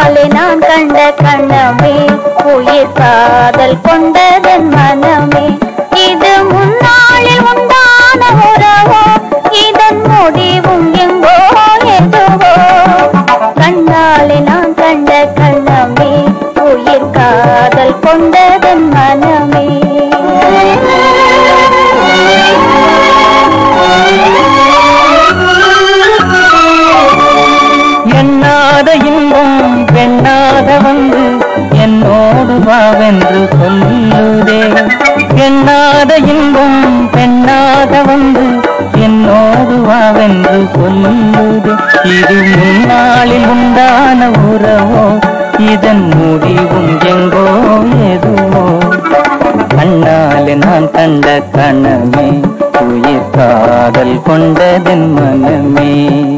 கண்ணாலே நான் கண்ட கண்ணமே உயிர் காதல் கொண்டதன் மனமே இது முன்னாளில் உண்டான உறவோ இதன் முடிவும் எங்கோ எதுவோ கண்ணாலே நான் கண்ட கண்ணமே உயிர் காதல் கொண்டதன் மனமே எண்ணாத இன்பம் பெண்ணாத வந்து என்னோடு வாவென்று சொல்லுதே எண்ணாத இன்பம் பெண்ணாக வந்து என்னோடு வாவென்று சொல்லுதே இது முன்னாளில் உண்டான உறவோ இதன் முடிவும் எங்கோ எதுவோ கண்ணாலே நான் கண்ட கணமே உயிர் காதல் கொண்டதன் மனமே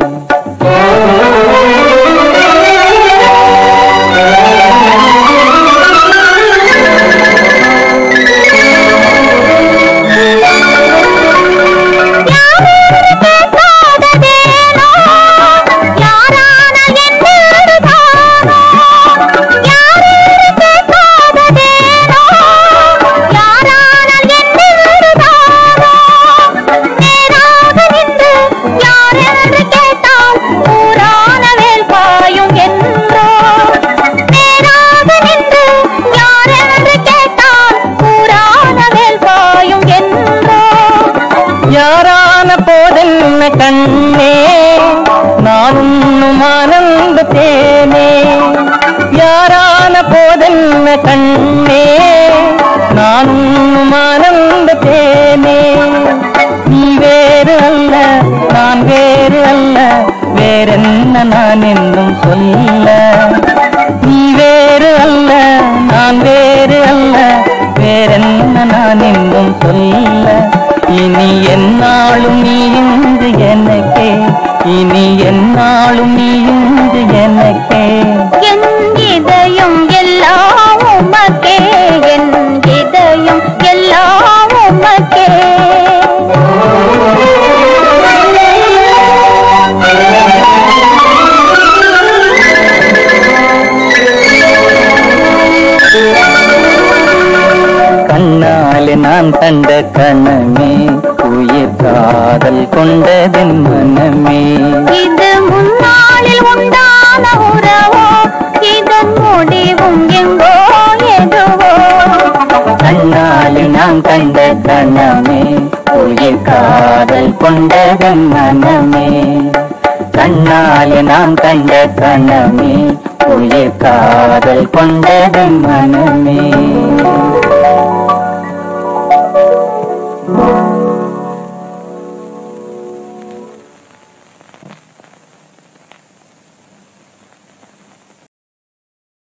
கேட்காததேனோ யாரானால் என்னுதானோ யாரேறு கேட்காததேனோ யாரானால் என்னுதானோ நேராக நின்று யாரென்று கேட்டால் ஊரான வேல் பாயும் என்றோ நேராக நின்று யாரென்று கேட்டால் ஊரான வேல் பாயும் என்றோ யாரான போதென்ன கண்ணே நான் உண்ணும் ஆனந்த தேனே யாரான போதென்ன கண்ணே நான் உண்ணும் ஆனந்த தேனே நீ வேறு அல்ல நான் வேறு அல்ல வேறென்ன நான் என்னும் சொல்ல நீ வேறு அல்ல நான் வேறு அல்ல வேறென்ன நான் என்னும் சொல்ல இனி என்னாலும் நீ இன்று எனக்கே இனி என்னாலும் நீ இன்று எனக்கே என் இதயம் எல்லாம் உமக்கே என் இதயம் எல்லாம் உமக்கே கண்ணாலே நான் கண்ட கணமே உயிர் காதல் கொண்டதன் மனமே இது முன்னாளில் உண்டான உறவோ இதன் முடிவும் எங்கோ எதுவோ கண்ணாலே நான் கண்ட கணமே உயிர் காதல் கொண்டதன் மனமே கண்ணாலே நான் கண்ட கணமே உயிர் காதல் கொண்டதன் மனமே